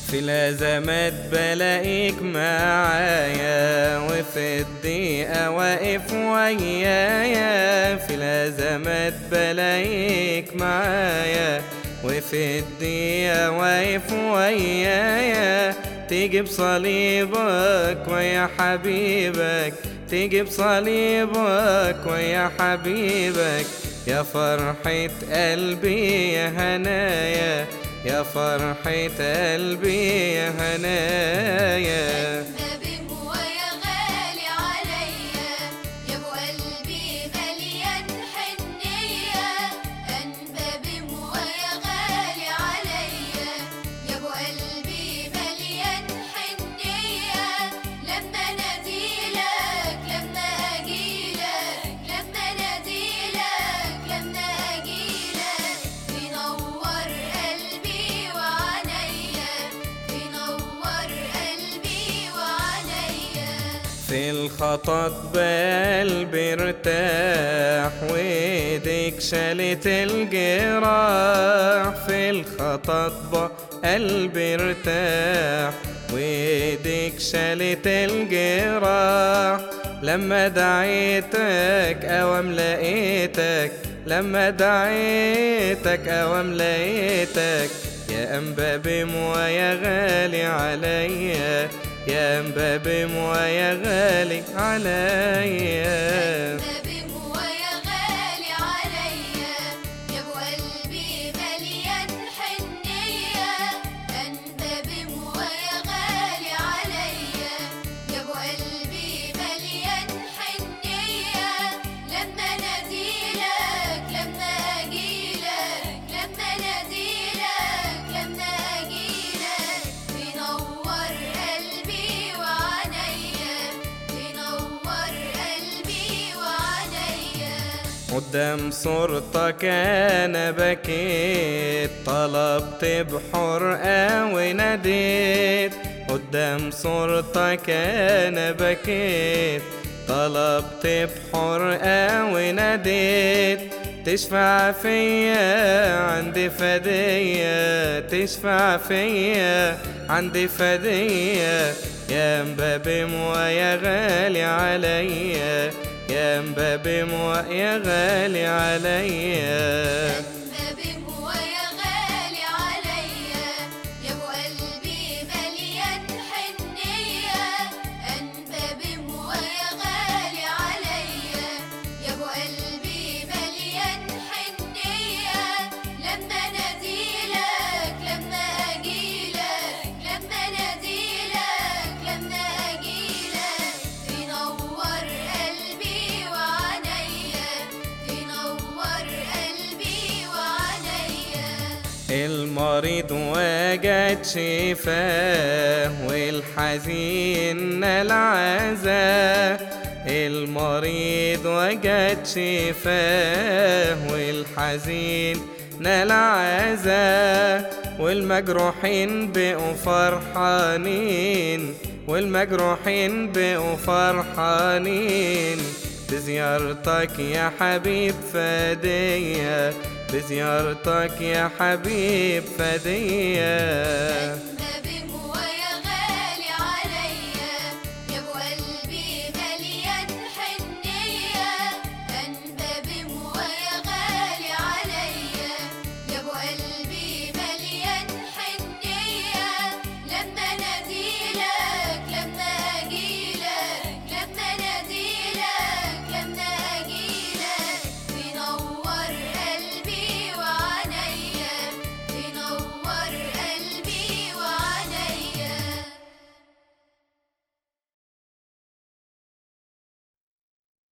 في الأزمات بلاقيك معايا وفي الضيقة واقف ويايا في الأزمات بلاقيك معايا وفي الضيقة واقف ويايا تيجي بصليبك ويا حبيبك تيجي بصليبك ويا حبيبك يا فرحة قلبي يا هنايا يا فرحة قلبي يا هنايا بابي ويا غالي عليا يا ابو قلبي مليان حنية انبابي ويا غالي عليا يا ابو قلبي مليان حنية لما ناديلك لما اجيلك لما ناديلك لما اجيلك بينور قلبي وعينيا بينور قلبي وعينيا في الخطط بقلبي ارتاح وايديك شالت الجراح في الخطط بقلبي ارتاح وايديك شالت الجراح لما دعيتك اوام لقيتك لما دعيتك اوام لقيتك يا أنبابي ويا غالي عليا يا أنبابي ويا غالي عليا بابي ويا غالي عليا يا ابو قلبي مليان حنية انبابي ويا غالي عليا يا ابو قلبي مليان حنية لما ناديلك لما اجيلك لما ناديلك لما اجيلك بينور قلبي وعينيا بينور قلبي وعينيا قدام صورتك أنا بكيت طلبت بحرقة وناديت قدام صورتك أنا بكيت طلبت بحرقة وناديت تشفع فيا عندي فدية تشفع فيا عندي فدية يا مبابي ويا غالي عليا يا مبابي ويا غالي عليا بابي ويا غالي عليا يا ابو قلبي مليان حنية انبابي ويا غالي عليا يا ابو قلبي مليان حنية لما ناديلك لما اجيلك لما ناديلك لما اجيلك بينور قلبي وعينيا بينور قلبي وعينيا المريض وجد شفاه والحزين العزاء المريض وجد شفاه والحزين العزاء والمجروحين بقوا فرحانين والمجروحين بقوا فرحانين بزيارتك يا حبيب فدية بزيارتك يا حبيب فدية